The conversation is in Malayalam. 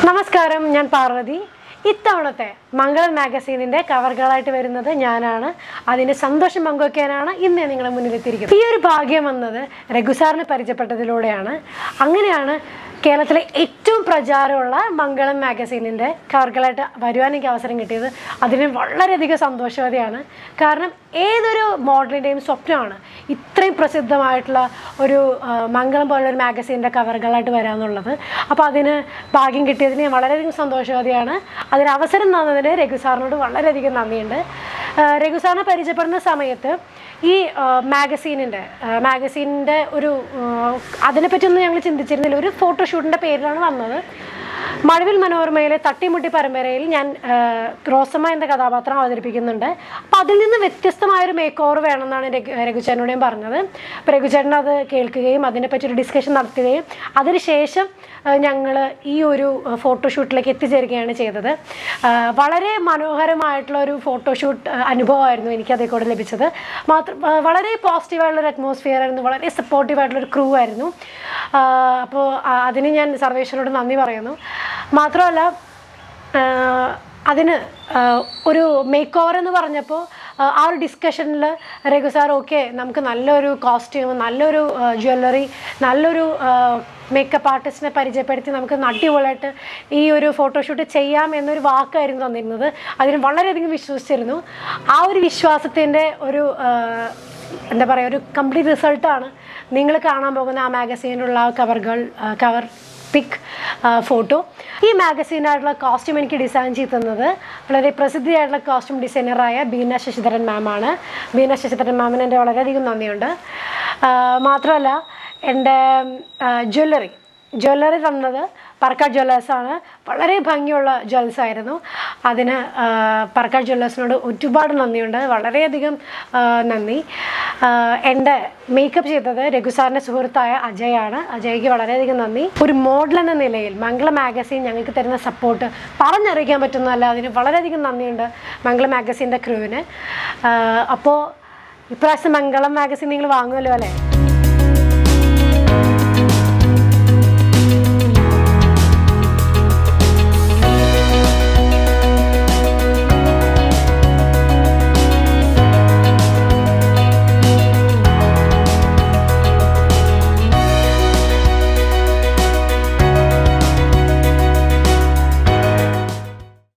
നമസ്കാരം ഞാൻ പാർവതി ഇത്തവണത്തെ മംഗളം മാഗസീനിന്റെ കവറുകളായിട്ട് വരുന്നത് ഞാനാണ് അതിന്റെ സന്തോഷം പങ്കുവയ്ക്കാനാണ് ഇന്ന് ഞാൻ നിങ്ങളുടെ മുന്നിലെത്തിയിരിക്കുന്നത് ഈ ഒരു ഭാഗ്യം വന്നത് രഘുസാറിനെ പരിചയപ്പെട്ടതിലൂടെയാണ് അങ്ങനെയാണ് കേരളത്തിലെ ഏറ്റവും പ്രചാരമുള്ള മംഗളം മാഗസീനിൻ്റെ കവറുകളായിട്ട് വരുവാൻ എനിക്ക് അവസരം കിട്ടിയത് അതിന് വളരെയധികം സന്തോഷവതിയാണ് കാരണം ഏതൊരു മോഡലിൻ്റെയും സ്വപ്നമാണ് ഇത്രയും പ്രസിദ്ധമായിട്ടുള്ള ഒരു ആ, മംഗളം പോലുള്ള ഒരു മാഗസീൻ്റെ കവറുകളായിട്ട് വരാമെന്നുള്ളത് അപ്പോൾ അതിന് ഭാഗ്യം കിട്ടിയതിന് ഞാൻ വളരെയധികം സന്തോഷവതിയാണ് അതിന് അവസരം തന്നതിന് രഘു സാറിനോട് വളരെയധികം നന്ദിയുണ്ട് ആ, രഘു സാറിനെ പരിചയപ്പെടുന്ന സമയത്ത് ഈ മാഗസീനിൻ്റെ മാഗസീനിൻ്റെ ഒരു ആ, അതിനെപ്പറ്റിയൊന്നും ഞങ്ങൾ ചിന്തിച്ചിരുന്നില്ല ഒരു ഫോട്ടോഷൂട്ടിൻ്റെ പേരിലാണ് വന്നത് മഴവിൽ മനോരമയിലെ തട്ടിമുട്ടി പരമ്പരയിൽ ഞാൻ ആ, റോസമ്മ എന്ന കഥാപാത്രം അവതരിപ്പിക്കുന്നുണ്ട് അപ്പോൾ അതിൽ നിന്ന് വ്യത്യസ്തമായൊരു മേക്ക് ഓവർ വേണമെന്നാണ് രഘു രഘുചേട്ടനോട് ഞാൻ പറഞ്ഞത് അപ്പോൾ രഘുചേട്ടൻ അത് കേൾക്കുകയും അതിനെപ്പറ്റി ഒരു ഡിസ്കഷൻ നടത്തുകയും അതിനുശേഷം ഞങ്ങൾ ഈ ഒരു ഫോട്ടോഷൂട്ടിലേക്ക് എത്തിച്ചേരുകയാണ് ചെയ്തത് ആ, വളരെ മനോഹരമായിട്ടുള്ള ഒരു ഫോട്ടോഷൂട്ട് അനുഭവമായിരുന്നു എനിക്ക് അതേ കൂടെ ലഭിച്ചത് മാത്രം ആ, വളരെ പോസിറ്റീവായിട്ടുള്ളൊരു അറ്റ്മോസ്ഫിയർ ആയിരുന്നു വളരെ സപ്പോർട്ടീവായിട്ടുള്ളൊരു ക്രൂ ആയിരുന്നു അപ്പോൾ അതിന് ഞാൻ സർവേശ്വരോട് നന്ദി പറയുന്നു മാത്രമല്ല ആഹ് അതിന് ആഹ് ഒരു മേക്ക് ഓവർ എന്ന് പറഞ്ഞപ്പോൾ ആഹ് ആ ഒരു ഡിസ്കഷനിൽ രഘു സാർ ഓക്കെ നമുക്ക് നല്ലൊരു കോസ്റ്റ്യൂം നല്ലൊരു ജ്വല്ലറി നല്ലൊരു മേക്കപ്പ് ആർട്ടിസ്റ്റിനെ പരിചയപ്പെടുത്തി നമുക്ക് അടിപൊളിയായിട്ട് ഈ ഒരു ഫോട്ടോഷൂട്ട് ചെയ്യാം എന്നൊരു വാക്കായിരുന്നു തന്നിരുന്നത് അതിന് വളരെയധികം വിശ്വസിച്ചിരുന്നു ആ ഒരു വിശ്വാസത്തിൻ്റെ ഒരു ആഹ് എന്താ പറയുക ഒരു കംപ്ലീറ്റ് റിസൾട്ടാണ് നിങ്ങൾ കാണാൻ പോകുന്ന ആ മാഗസീനിലുള്ള കവറുകൾ കവർ പിക് ഫോട്ടോ ഈ മാഗസീനായിട്ടുള്ള കോസ്റ്റ്യൂം എനിക്ക് ഡിസൈൻ ചെയ്ത് തന്നത് വളരെ പ്രസിദ്ധിയായിട്ടുള്ള കോസ്റ്റ്യൂം ഡിസൈനറായ ബീന ശശിധരൻ മാമാണ് ബീന ശശിധരൻ മാമിന് എൻ്റെ വളരെയധികം നന്ദിയുണ്ട് ആ, മാത്രമല്ല എൻ്റെ ജ്വല്ലറി ജ്വല്ലറി തന്നത് പറക്കാട് ജ്വല്ലേഴ്സാണ് വളരെ ഭംഗിയുള്ള ജ്വൽസ് ആയിരുന്നു അതിന് ആ, പറക്കാട് ജ്വല്ലേഴ്സിനോട് ഒരുപാട് നന്ദിയുണ്ട് വളരെയധികം ആ, നന്ദി ആ, എൻ്റെ മേക്കപ്പ് ചെയ്തത് രഘുസാറിൻ്റെ സുഹൃത്തായ അജയാണ് അജയ്ക്ക് വളരെയധികം നന്ദി ഒരു മോഡൽ എന്ന നിലയിൽ മംഗള മാഗസീൻ ഞങ്ങൾക്ക് തരുന്ന സപ്പോർട്ട് പറഞ്ഞറിയിക്കാൻ പറ്റുന്നതല്ല അതിന് വളരെയധികം നന്ദിയുണ്ട് മംഗള മാഗസീൻ്റെ ക്രൂവിന് അപ്പോൾ ഇപ്രാവശ്യം മംഗളം മാഗസീൻ നിങ്ങൾ വാങ്ങുമല്ലോ അല്ലേ